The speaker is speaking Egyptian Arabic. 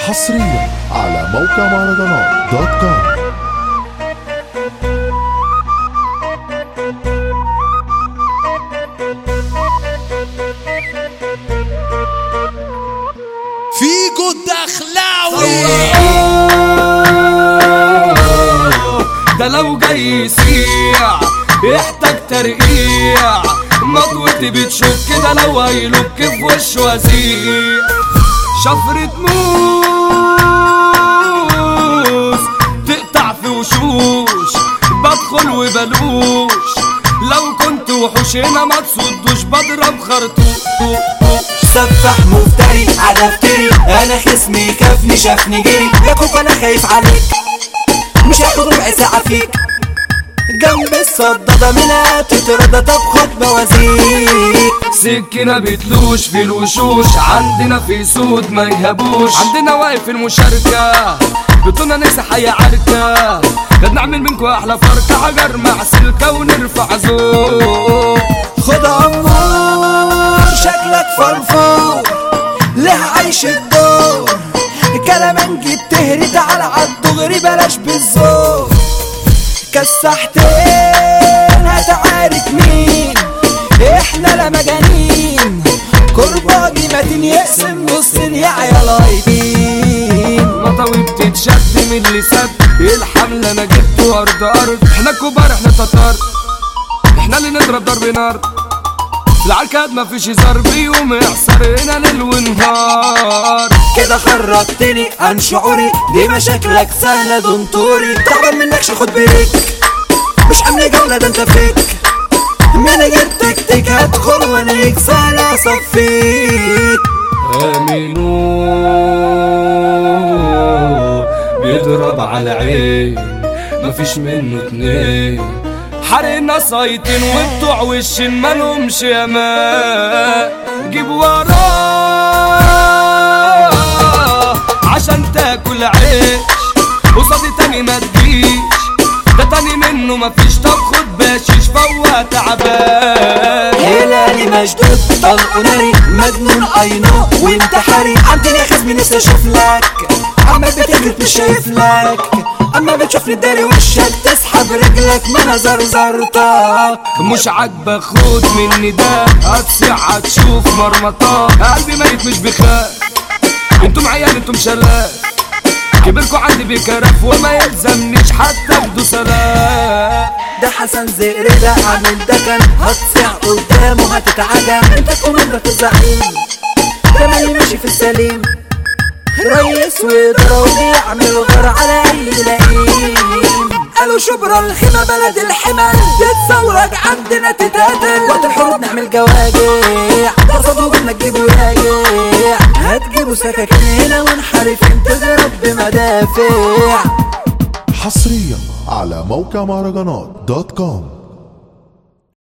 حصريا على موقع مهرجانات دوت كوم فيجو الدخلاوي ده لو جاي يسيع يحتاج ترقيع مطوتي بتشك كده لو هيلوك في وشه وزيع شفرة موس تقطع في وشوش بدخل وبلوش لو كنت وحوش هنا ما تصدوش بضرب خرطوش سفح مفتري على افتري انا خصمي كافني شافني جري يا كوب انا خايف عليك مش هاخد ربع ساعة فيك جنب الصدادة منها تتردى طب خد بوازيك سكينة بتلوش في الوشوش عندنا في سود ما يهبوش عندنا واقف المشاركة بطولنا ننسى حياة عركة ده نعمل منكو أحلى فركة حجر مع سلكة ونرفع زوج خد عمار شكلك فرفور له عيش الدور كلامنجي بتهري تعال عالدغري بلاش بالزور كسحتين هتعارك مين احنا لا مجانين كرباجي متين يقسم نصين يا عيالايتين مطاوي بتتشد من اللي سد الحمل انا جبته ارض ارض احنا كبار احنا تتار احنا اللي نضرب ضرب نار في العركات مفيش هزار بيوم يحصر هنا ليل ونهار كده خرجتني عن شعوري دي مشاكلك سهلة دنطوري تعبان منكش خد بريك مش عامل جولة ده انت فيك من غير تكتيك هدخل وانا سهلة اصفيك امينو بيضرب على عين مفيش منه اتنين حرقنا سايتين وبتوع وشين مالهمش ياما جيب وراه عشان تاكل عيش قصادي تاني ما تجيش ده تاني منه مفيش طب خد باشيش فهو تعبان هلالي مشدود طلقه ناري مجنون اينو وانت حري عندي يا خزمي نفسي اشوف لك عمال بتجري مش شايف لك اما بتشوفني داري وشك تسحب رجلك ما انا زرزرتك مش عاجبك خد مني ده هتصيح هتشوف مرمطة قلبي ميت مش بخاف انتم عيال انتم شلال كبركوا عندي بكرف وما يلزمنيش حتى بدو سلام ده حسن زئر ده عامل ده كان هتصيع قدامه هتتعجب انت كوماندة الزعيم ده مالي ماشي في السليم ريس وإدارة وبيعمل غر على أي لئيم قالوا شبرا الخيمة بلد الحمل تتصورك عندنا تتقتل وقت الحروب نعمل جواجع تصدوا بدنا تجيبوا راجع هتجيبوا سكاكين هنا ونحارفين تضرب بمدافع حصريا على موقع مهرجانات دوت كوم